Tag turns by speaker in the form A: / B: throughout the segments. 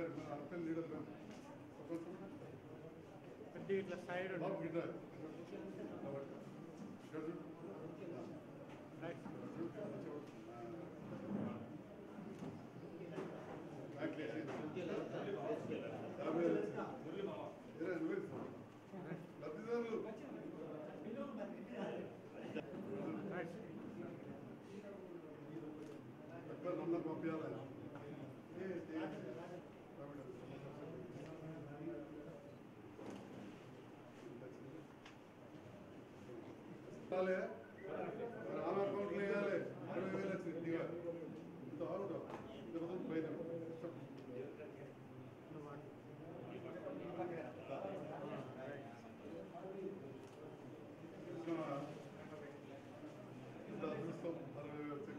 A: అర్థం లీడర్
B: కొద్దిగా ఇట్లా సైడ్ ఉండు.
A: బాబు గిట్ట
B: రైట్.
A: లబ్ధిదారులు
B: రైట్.
A: ఎక్కడ నన్ను పంపించాలి ఇవ్వాలి ఆమె అకౌంట్లో వేయాలి అరవై వేలు వచ్చింది దిగాలి ఇంత ఆగుతాం ఇంత మొత్తం పైన ఇంత అదృష్టం అరవై వేలు వచ్చింది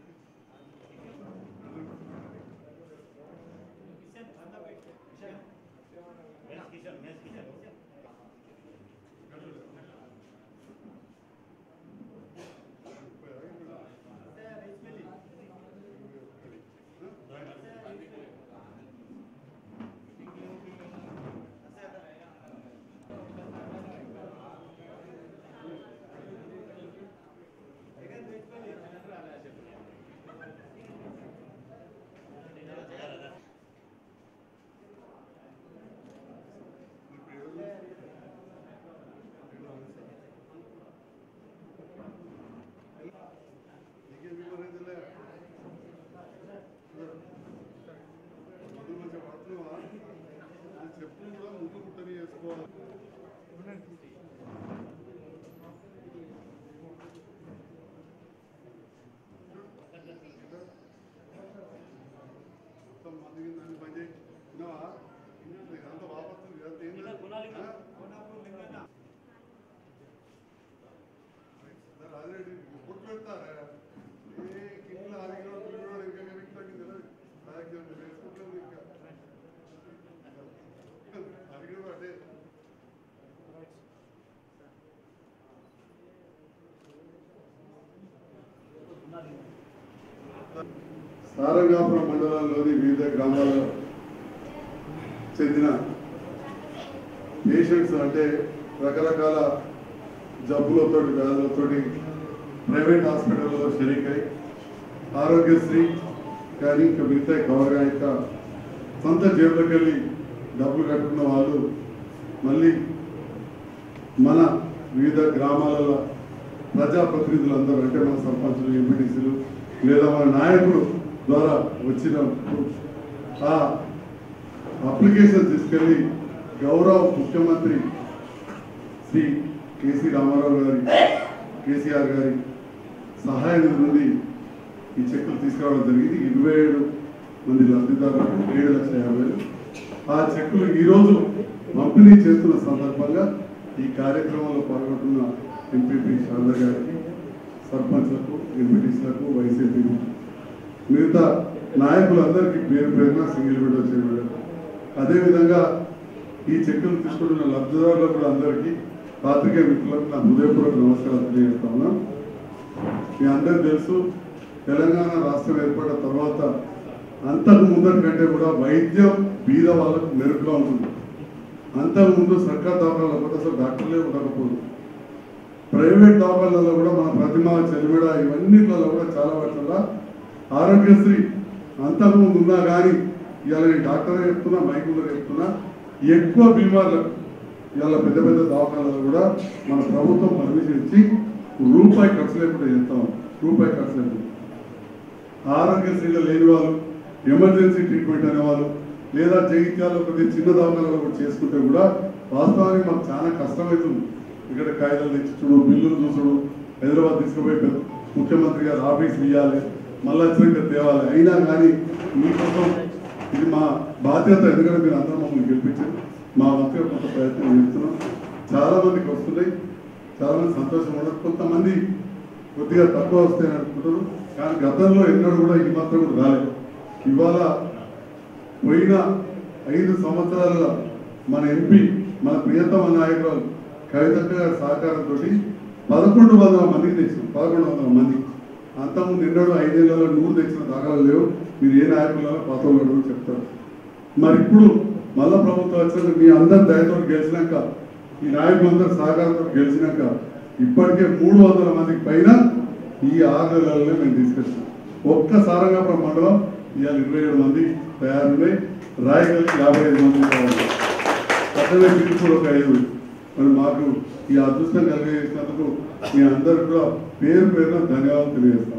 A: నీకేం వివరించలే మందులు మంచిగా వాడుతున్నావా నేను చెప్పులు కూడా ముందు కుట్టని వేసుకోవాలి మొత్తం మందికి దాన్ని పని చేయి విన్నావా ఇదంతా వాపస్తుంది ఇదంతా ఏంటి రాజరెడ్డి గుర్తు పెడతారా ఏ కింద ఆదిగా పిల్లడు ఇంకా కనిపిస్తాకి తెలియదు రాజ్యం వేసుకుంటుంది ఇంకా అడిగిన అదే సారంగాపురం మండలంలోని వివిధ గ్రామాల్లో చెందిన పేషెంట్స్ అంటే రకరకాల జబ్బులతో వ్యాధులతో ప్రైవేట్ హాస్పిటల్లో షరీకై ఆరోగ్యశ్రీ కానీ ఇంకా మిగతా కవర్ కాక సొంత జేబులోకి వెళ్ళి డబ్బులు కట్టుకున్న వాళ్ళు మళ్ళీ మన వివిధ గ్రామాలలో ప్రజాప్రతినిధులందరూ అంటే మన సర్పంచులు ఎంపీటీసీలు లేదా మన నాయకులు ద్వారా వచ్చినప్పుడు ఆ అప్లికేషన్ తీసుకెళ్ళి గౌరవ ముఖ్యమంత్రి శ్రీ కేసీ రామారావు గారి కేసీఆర్ గారి సహాయ నిధి నుండి ఈ చెక్కులు తీసుకురావడం జరిగింది ఇరవై ఏడు మంది లబ్ధిదారులకు ఏడు లక్షల యాభై వేలు ఆ చెక్కులు ఈరోజు పంపిణీ చేస్తున్న సందర్భంగా ఈ కార్యక్రమంలో పాల్గొంటున్న ఎంపీపీ శారద గారికి సర్పంచ్లకు ఎంపీటీసీలకు వైసీపీ మిగతా నాయకులందరికీ పేరు పేరున సింగిల్ విడో చేయబడారు అదేవిధంగా ఈ చెక్కులు తీసుకుంటున్న లబ్ధిదారులకు కూడా అందరికీ పాత్రికేయ మిత్రులకు నా హృదయపూర్వక నమస్కారాలు తెలియజేస్తా ఉన్నాం మీ అందరికీ తెలుసు తెలంగాణ రాష్ట్రం ఏర్పడిన తర్వాత అంతకు ముందరి కంటే కూడా వైద్యం బీద వాళ్ళకు మెరుగ్గా ఉంటుంది అంతకు ముందు సర్కార్ దవాఖానాలో కూడా అసలు డాక్టర్లే ఉండకపోదు ప్రైవేట్ దవాఖానాలలో కూడా మన ప్రతిమ చెలిమిడ ఇవన్నిట్లలో కూడా చాలా వాటిలో ఆరోగ్యశ్రీ అంతకు ముందు ఉన్నా కానీ ఇవాళ నేను డాక్టర్ చెప్తున్నా మైకుల్లో చెప్తున్నా ఎక్కువ బీమార్లకు ఇవాళ పెద్ద పెద్ద దవాఖానాలు కూడా మన ప్రభుత్వం పర్మిషన్ ఇచ్చి రూపాయి ఖర్చు లేకుండా చేస్తాం రూపాయి ఖర్చు లేకుండా ఆరోగ్యశ్రీలో లేని వాళ్ళు ఎమర్జెన్సీ ట్రీట్మెంట్ అనేవాళ్ళు లేదా జగిత్యాలు కొద్దిగా చిన్న దవాఖానాలు కూడా చేసుకుంటే కూడా వాస్తవానికి మాకు చాలా కష్టమవుతుంది ఇక్కడ కాగితాలు తెచ్చుడు బిల్లులు చూసుడు హైదరాబాద్ తీసుకుపోయి పెద్ద- ముఖ్యమంత్రి గారు ఆఫీస్ ఇవ్వాలి మళ్ళీ వచ్చినాక తేవాలి అయినా కానీ మీకోసం ఇది మా బాధ్యత ఎందుకంటే మీరు అందరూ మమ్మల్ని గెలిపించారు మా వంతుగా కొంత ప్రయత్నం చేస్తున్నాం చాలా మందికి వస్తున్నాయి చాలా మంది సంతోషం ఉండదు కొంతమంది కొద్దిగా తక్కువ వస్తాయని అనుకుంటారు కానీ గతంలో ఎన్నడూ కూడా ఈ మాత్రం కూడా రాలేదు ఇవాళ పోయిన ఐదు సంవత్సరాల మన ఎంపీ మన ప్రియతమ నాయకురాలు కవితక్క గారి సహకారంతో పదకొండు వందల మందికి తెచ్చాం పదకొండు వందల మంది అంతకుముందు ఎన్నడూ ఐదేళ్లలో నూరు తెచ్చిన దాఖలు లేవు మీరు ఏ నాయకులలో పాత వాళ్ళు చెప్తారు మరి ఇప్పుడు మళ్ళా ప్రభుత్వం వచ్చినాక మీ అందరి దయతో గెలిచినాక ఈ నాయకులందరూ సహకారంతో గెలిచినాక ఇప్పటికే మూడు వందల మందికి పైన ఈ ఆరు నెలలనే మేము తీసుకొచ్చాం ఒక్క సారంగాపురం మండలం ఇవాళ ఇరవై ఏడు మంది తయారున్నాయి రాయగలిగి యాభై ఐదు మంది తయారు అట్లనే పిలుపులు ఒక ఐదు మరి మాకు ఈ అదృష్టం కలిగేసినందుకు మీ అందరికీ కూడా పేరు పేరున ధన్యవాదాలు తెలియజేస్తాం